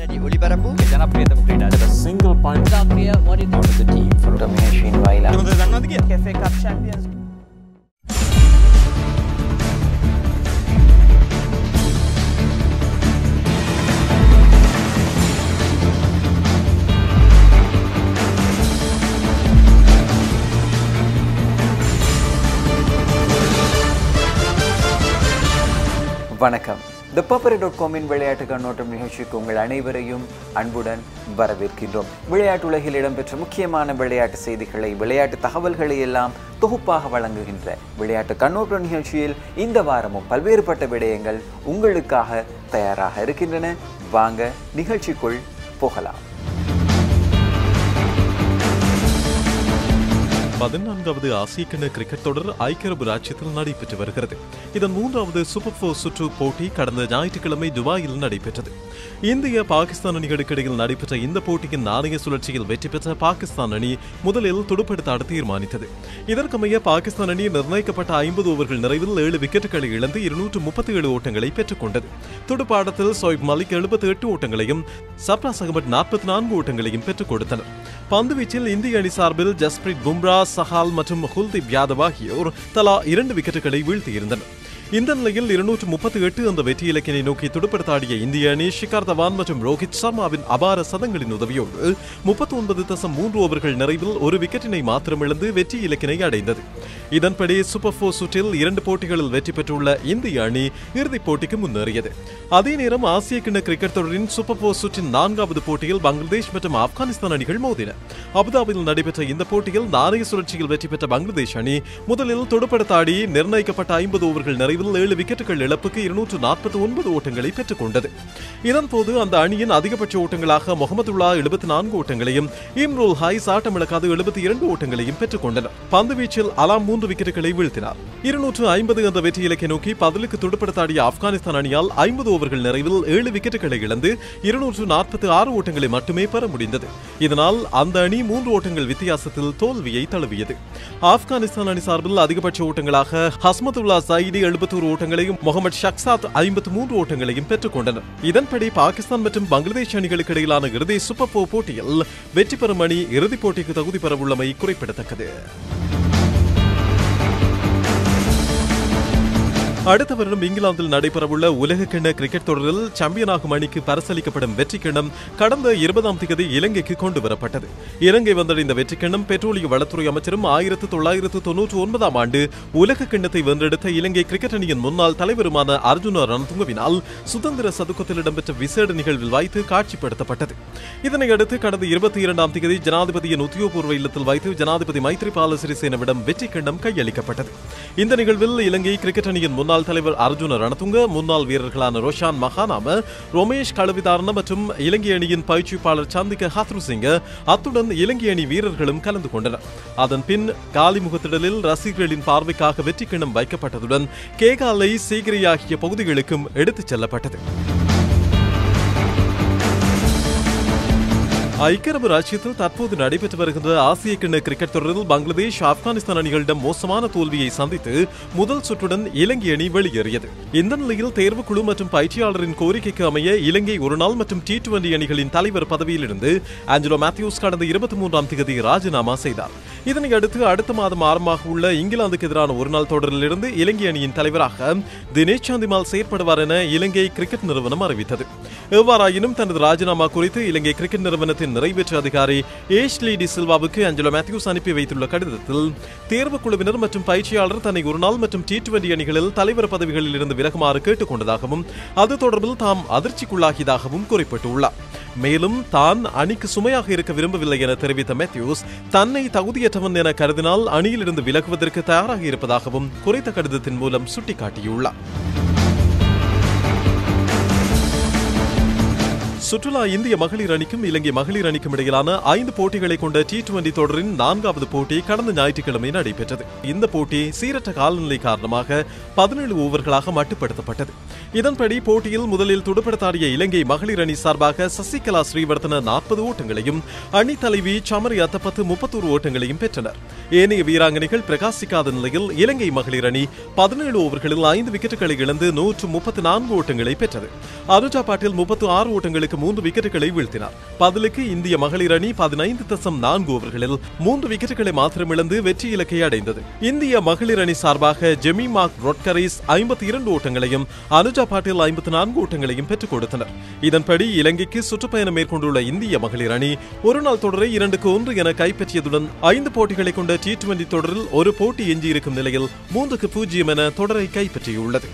වැඩි ඔලිපරපු ජනප්‍රියතම ක්‍රීඩාට single point Zakria, what did the team for Domination Vaila. දන්නවද කිය FA Cup champions? வணக்கம் த பப்பரி dot காமின் விளையாட்டு கண்ணோட்டம் நிகழ்ச்சிக்கு உங்கள் அனைவரையும் அன்புடன் வரவேற்கின்றோம் விளையாட்டு உலகில் இடம்பெற்ற முக்கியமான விளையாட்டு செய்திகளை விளையாட்டு தகவல்களை எல்லாம் தொகுப்பாக வழங்குகின்ற விளையாட்டு கண்ணோட்டம் நிகழ்ச்சியில் இந்த வாரமும் பல்வேறுபட்ட விடயங்கள் உங்களுக்காக தயாராக இருக்கின்றன வாங்க நிகழ்ச்சிக்குள் போகலாம் பதினான்காவது ஆசிய கிண்ண கிரிக்கெட் தொடர் ஐக்கிய அரபு ராஜ்யத்தில் நடைபெற்று வருகிறது இதன் மூன்றாவது சூப்பர் போர் சுற்று போட்டி கடந்த ஞாயிற்றுக்கிழமை துபாயில் நடைபெற்றது இந்திய பாகிஸ்தான் அணிகளுக்கு இடையில் நடைபெற்ற இந்த போட்டியின் நாணய சுழற்சியில் வெற்றி பெற்ற பாகிஸ்தான் அணி முதலில் துடுப்படுத்தாட தீர்மானித்தது இதற்கமைய பாகிஸ்தான் அணி நிர்ணயிக்கப்பட்ட ஐம்பது ஓவர்கள் நிறைவில் ஏழு விக்கெட்டுகளை இழந்து இருநூற்று முப்பத்தி ஏழு ஓட்டங்களை பெற்றுக் கொண்டது துடுப்பாட்டத்தில் சோயிப் மலிக் எழுபத்தி எட்டு ஓட்டங்களையும் சப்ராஸ் அகமட் நாற்பத்தி நான்கு ஓட்டங்களையும் பெற்றுக் கொடுத்தனர் பந்துவீச்சில் இந்திய அணி சார்பில் ஜஸ்பிரீத் பும்ரா சஹால் மற்றும் குல்தீப் யாதவ் ஆகியோர் தலா இரண்டு விக்கெட்டுகளை வீழ்த்தியிருந்தனர் இந்த நிலையில் இருநூற்று முப்பத்தி எட்டு அந்த வெற்றி இலக்கினை நோக்கி துடுப்படுத்தாடிய இந்திய அணி ஷிகார் தவான் மற்றும் ரோஹித் சர்மாவின் அபார சதங்களின் உதவியோடு முப்பத்தி ஒன்பது தசம் மூன்று ஓவர்கள் நிறைவில் ஒரு விக்கெட்டினை மாத்திரம் இழந்து வெற்றி இலக்கினை அடைந்தது இதன்படி சூப்பர் போர் சுற்றில் இரண்டு போட்டிகளில் வெற்றி பெற்றுள்ள இந்திய அணி இறுதிப் போட்டிக்கு முன்னேறியது அதே நேரம் ஆசிய கிண்ண கிரிக்கெட் தொடரின் சூப்பர் போர் சுற்றின் நான்காவது போட்டியில் பங்களாதேஷ் மற்றும் ஆப்கானிஸ்தான் அணிகள் மோதின அபுதாபியில் நடைபெற்ற இந்த போட்டியில் நாணய சுழற்சியில் வெற்றி பெற்ற பங்களாதேஷ் அணி முதலில் துடுப்படுத்தாடி நிர்ணயிக்கப்பட்ட ஐம்பது ஓவர்கள் நிறைவில் ஏழு விக்கெட்டுகள் இழப்புக்கு இருநூற்று நாற்பத்தி ஒன்பது ஓட்டங்களை பெற்றுக் கொண்டது இதன்போது அந்த அணியின் அதிகபட்ச ஓட்டங்களாக முகமதுல்லா எழுபத்தி நான்கு ஓட்டங்களையும் இம்ருல் ஹைஸ் ஆட்டமிழக்காது எழுபத்தி இரண்டு ஓட்டங்களையும் பெற்றுக் கொண்டனர் பந்துவீச்சில் அலாம் மூன்று விக்கெட்டுகளை வீழ்த்தினார் இருநூற்று ஐம்பது என்ற வெற்றி இலக்கை நோக்கி பதிலுக்கு துடுப்படுத்தாடிய ஆப்கானிஸ்தான் அணியால் ஐம்பது ஓவர்கள் நிறைவில் ஏழு விக்கெட்டுகளை இழந்து இருநூற்று நாற்பத்தி ஆறு ஓட்டங்களை மட்டுமே பெற முடிந்தது இதனால் அந்த அணி மூன்று ஓட்டங்கள் வித்தியாசத்தில் தோல்வியை தழுவியது ஆப்கானிஸ்தான் அணி சார்பில் அதிகபட்ச ஓட்டங்களாக ஹஸ்மதுல்லா சைடி எழுபத்தோரு ஓட்டங்களையும் முகமது ஷக்சாத் ஐம்பத்து மூன்று ஓட்டங்களையும் பெற்றுக் கொண்டனர் இதன்படி பாகிஸ்தான் மற்றும் பங்களாதேஷ் அணிகளுக்கு இடையிலான இறுதி சூப்பர் போர் போட்டியில் வெற்றி பெறும் அணி இறுதிப் போட்டிக்கு தகுதி பெறவுள்ளமை குறிப்பிடத்தக்கது அடுத்த வருடம் இங்கிலாந்தில் நடைபெறவுள்ள உலகக்கிண்ண கிரிக்கெட் தொடரில் சாம்பியனாகும் அணிக்கு பரிசளிக்கப்படும் வெற்றி கிண்ணம் கடந்த இருபதாம் தேதி இலங்கைக்கு கொண்டு வரப்பட்டது இலங்கை வந்தடைந்த வெற்றி கிண்ணம் பெட்ரோலிய வளத்துறை அமைச்சரும் ஆயிரத்து தொள்ளாயிரத்து தொன்னூற்று ஒன்பதாம் ஆண்டு உலக கிண்ணத்தை வென்றெடுத்த இலங்கை கிரிக்கெட் அணியின் முன்னாள் தலைவருமான அர்ஜுன ரணதுங்கவினால் சுதந்திர சதுக்கத்தில் இடம்பெற்ற விசேட நிகழ்வில் வைத்து காட்சிப்படுத்தப்பட்டது இதனையடுத்து கடந்த இருபத்தி இரண்டாம் தேதி ஜனாதிபதியின் உத்தியோகபூர்வ இல்லத்தில் வைத்து ஜனாதிபதி மைத்ரிபால சிறிசேனவிடம் வெற்றி கிண்ணம் கையளிக்கப்பட்டது இந்த நிகழ்வில் இலங்கை கிரிக்கெட் அணியின் முன்னாள் தலைவர் அர்ஜுன ரணதுங்க முன்னாள் வீரர்களான ரோஷான் மகானாம ரோமேஷ் கலவிதாரண மற்றும் இலங்கை அணியின் பயிற்சிப்பாளர் சந்திக்க ஹத்ருசிங்க அத்துடன் இலங்கை அணி வீரர்களும் கலந்து கொண்டனர் அதன் பின் காலிமுகத்திடலில் ரசிகர்களின் பார்வைக்காக வெற்றி கிண்ணம் வைக்கப்பட்டதுடன் கேகாலை சீகிரி ஆகிய பகுதிகளுக்கும் எடுத்துச் செல்லப்பட்டது ஐக்கிய அரபு ராஜ்யத்தில் தற்போது நடைபெற்று வருகின்ற ஆசிய கிண்ண கிரிக்கெட் தொடரில் பங்களாதேஷ் ஆப்கானிஸ்தான் அணிகளிடம் மோசமான தோல்வியை சந்தித்து முதல் சுற்றுடன் இலங்கை அணி வெளியேறியது இந்த நிலையில் தேர்வுக்குழு மற்றும் பயிற்சியாளரின் கோரிக்கைக்கு அமைய இலங்கை ஒருநாள் மற்றும் டி டுவெண்டி அணிகளின் தலைவர் பதவியிலிருந்து ஆஞ்சலோ மேத்யூஸ் கடந்த இருபத்தி மூன்றாம் தேதி ராஜினாமா செய்தார் இதனை அடுத்து அடுத்த மாதம் ஆரம்பமாக உள்ள இங்கிலாந்துக்கு எதிரான ஒருநாள் தொடரிலிருந்து இலங்கை அணியின் தலைவராக தினேஷ் சாந்திமால் செயற்படுவார் என இலங்கை கிரிக்கெட் நிறுவனம் அறிவித்தது எவ்வாறாயினும் தனது ராஜினாமா குறித்து இலங்கை கிரிக்கெட் நிறுவனத்தின் நிறைவேற்று அதிகாரி ஏஷ்லி டி சில்வாவுக்கு அஞ்சலோ மேத்யூஸ் அனுப்பி வைத்துள்ள கடிதத்தில் தேர்வுக் குழுவினர் மற்றும் பயிற்சியாளர் தன்னை ஒருநாள் மற்றும் டி டுவெண்டி அணிகளில் தலைவர் பதவிகளில் இருந்து விலகுமாறு கேட்டுக் கொண்டதாகவும் அது தொடர்பில் தாம் அதிர்ச்சிக்குள்ளாகியதாகவும் குறிப்பிட்டுள்ளார் மேலும் தான் அணிக்கு சுமையாக இருக்க விரும்பவில்லை என தெரிவித்த மேத்யூஸ் தன்னை தகுதியற்றவன் என கருதினால் அணியிலிருந்து விலகுவதற்கு தயாராக இருப்பதாகவும் குறித்த கடிதத்தின் மூலம் சுட்டிக்காட்டியுள்ளார் சுற்றுலா இந்திய மகளிர் அணிக்கும் இலங்கை மகளிர் அணிக்கும் இடையிலான ஐந்து போட்டிகளை கொண்ட டி டுவெண்டி தொடரின் நான்காவது போட்டி கடந்த ஞாயிற்றுக்கிழமை நடைபெற்றது இந்த போட்டி சீரற்ற காலநிலை காரணமாக பதினேழு ஓவர்களாக மட்டுப்படுத்தப்பட்டது இதன்படி போட்டியில் முதலில் துடுப்படுத்தாடிய இலங்கை மகளிர் அணி சார்பாக சசிகலா ஸ்ரீவர்தன நாற்பது ஓட்டங்களையும் அணி தலைவி சமரி அத்தப்பத்து முப்பத்தோரு ஓட்டங்களையும் பெற்றனர் ஏனைய வீராங்கனைகள் பிரகாசிக்காத நிலையில் இலங்கை மகளிர் அணி பதினேழு ஓவர்களில் ஐந்து விக்கெட்டுகளை இழந்து நூற்று முப்பத்தி நான்கு ஓட்டங்களை பெற்றது அனுஜா பாட்டில் முப்பத்து ஆறு ஓட்டங்களுக்கு மூன்று விக்கெட்டுகளை வீழ்த்தினார் பதிலுக்கு இந்திய மகளிர் அணி பதினைந்து தசம் நான்கு ஓவர்களில் மூன்று விக்கெட்டுகளை மாத்திரம் இழந்து வெற்றி இலக்கை அடைந்தது இந்திய மகளிர் அணி சார்பாக ஜெமிமா ரொட்கரிஸ் ஐம்பத்தி இரண்டு ஓட்டங்களையும் அனுஜா பாட்டீல் ஐம்பத்தி நான்கு ஓட்டங்களையும் பெற்றுக் கொடுத்தனர் இதன்படி இலங்கைக்கு சுற்றுப்பயணம் மேற்கொண்டுள்ள இந்திய மகளிர் அணி ஒருநாள் தொடரை இரண்டுக்கு ஒன்று என கைப்பற்றியதுடன் ஐந்து போட்டிகளை கொண்ட டி டுவெண்டி தொடரில் ஒரு போட்டி எஞ்சியிருக்கும் நிலையில் மூன்றுக்கு பூஜ்ஜியம் என தொடரை கைப்பற்றியுள்ளது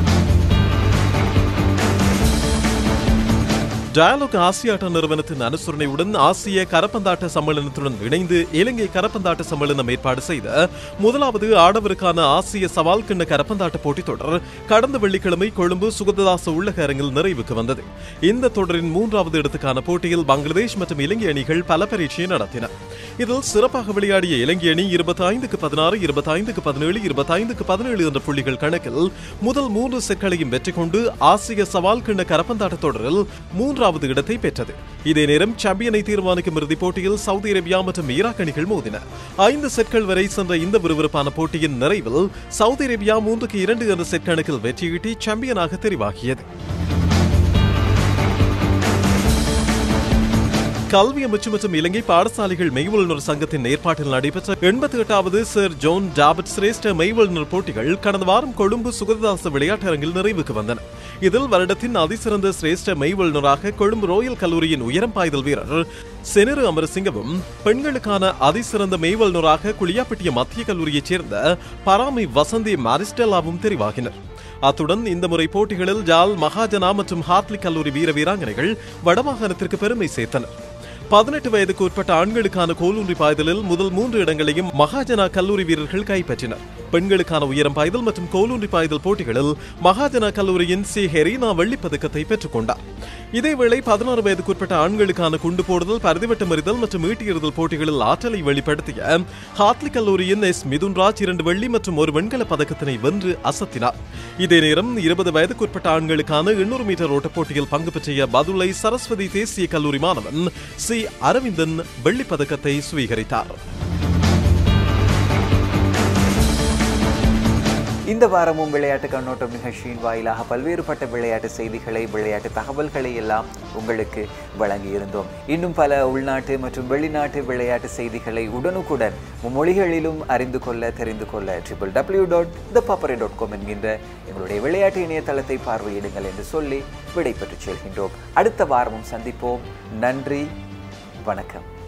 டயலாக் ஆசியாட்ட நிறுவனத்தின் அனுசரணையுடன் ஆசிய கரப்பந்தாட்ட சம்மேளனத்துடன் இணைந்து இலங்கை கரப்பந்தாட்ட சம்மேளனம் ஏற்பாடு செய்த முதலாவது ஆடவருக்கான ஆசிய சவால் கிண்ண கரப்பந்தாட்ட போட்டித் தொடர் கடந்த வெள்ளிக்கிழமை கொழும்பு சுகததாச உள்ளக அரங்கில் நிறைவுக்கு வந்தது இந்த தொடரின் மூன்றாவது இடத்துக்கான போட்டியில் பங்களாதேஷ் மற்றும் இலங்கை அணிகள் பல பரீட்சையை நடத்தின இதில் சிறப்பாக விளையாடிய இலங்கை அணி இருபத்தி ஐந்துக்கு பதினாறு இருபத்தி ஐந்துக்கு பதினேழு இருபத்தி ஐந்துக்கு பதினேழு என்ற புள்ளிகள் கணக்கில் முதல் மூன்று செட்களையும் வெற்றி கொண்டு ஆசிய சவால் கிண்ண கரப்பந்தாட்ட தொடரில் மூன்றாவது இடத்தை பெற்றது இதே நேரம் சாம்பியனை தீர்மானிக்கும் இறுதிப் போட்டியில் சவுதி அரேபியா மற்றும் ஈராக் அணிகள் மோதின ஐந்து செட்கள் வரை சென்ற இந்த விறுவிறுப்பான போட்டியின் நிறைவில் சவுதி அரேபியா மூன்றுக்கு இரண்டு என்ற செட் கணக்கில் வெற்றியீட்டி சாம்பியனாக தெரிவாகியது கல்வி அமைச்சு மற்றும் இலங்கை பாடசாலைகள் மெய்வல்லுநர் சங்கத்தின் ஏற்பாட்டில் நடைபெற்ற எண்பத்தி எட்டாவது சர் ஜோன் டாபட் சிரேஷ்ட மெய்வல்லுநர் போட்டிகள் கடந்த வாரம் கொழும்பு சுகததாச விளையாட்டரங்கில் நிறைவுக்கு வந்தன இதில் வருடத்தின் அதிசிறந்த சிரேஷ்ட மெய்வல்லுநராக கொழும்பு ரோயல் கல்லூரியின் உயரம் பாய்தல் வீரர் செனிரு அமரசிங்கவும் பெண்களுக்கான அதிசிறந்த மெய்வல்லுநராக குளியாப்பட்டிய மத்திய கல்லூரியைச் சேர்ந்த பராமை வசந்தி மாரிஸ்டெல்லாவும் தெரிவாகினர் அத்துடன் இந்த முறை போட்டிகளில் ஜால் மகாஜனா மற்றும் ஹாத்லி கல்லூரி வீர வீராங்கனைகள் வடமாகாணத்திற்கு பெருமை சேர்த்தனர் பதினெட்டு வயதுக்கு உட்பட்ட ஆண்களுக்கான கோலூன்றி பாய்தலில் முதல் மூன்று இடங்களையும் மகாஜனா கல்லூரி வீரர்கள் கைப்பற்றினர் பெண்களுக்கான உயரம் பாய்தல் மற்றும் கோலூன்றி பாய்தல் போட்டிகளில் மகாஜனா கல்லூரியின் சி ஹெரீனா வெள்ளிப் பதக்கத்தை பெற்றுக் கொண்டார் இதேவேளை பதினாறு வயதுக்குட்பட்ட ஆண்களுக்கான குண்டு போடுதல் பரிதிவட்டம் எறிதல் மற்றும் ஈட்டியெறிதல் போட்டிகளில் ஆற்றலை வெளிப்படுத்திய ஹாத்லி கல்லூரியின் எஸ் மிதுன்ராஜ் இரண்டு வெள்ளி மற்றும் ஒரு வெண்கல பதக்கத்தினை வென்று அசத்தினார் இதே நேரம் இருபது வயதுக்குட்பட்ட ஆண்களுக்கான எண்ணூறு மீட்டர் ஓட்டப் போட்டியில் பங்கு பெற்றிய பதுளை சரஸ்வதி தேசிய கல்லூரி மாணவன் சி அரவிந்தன் வெள்ளிப் பதக்கத்தை சுவீகரித்தார் இந்த வாரமும் விளையாட்டு கண்ணோட்டம் நிகழ்ச்சியின் வாயிலாக பல்வேறுபட்ட விளையாட்டு செய்திகளை விளையாட்டு தகவல்களை எல்லாம் உங்களுக்கு வழங்கியிருந்தோம் இன்னும் பல உள்நாட்டு மற்றும் வெளிநாட்டு விளையாட்டு செய்திகளை உடனுக்குடன் மொழிகளிலும் அறிந்து கொள்ள தெரிந்து கொள்ள ட்ரிபிள் டபிள்யூ டாட் த பாப்பரை டாட் காம் என்கின்ற எங்களுடைய விளையாட்டு இணையதளத்தை பார்வையிடுங்கள் என்று சொல்லி விடைபெற்றுச் செல்கின்றோம் அடுத்த வாரமும் சந்திப்போம் நன்றி வணக்கம்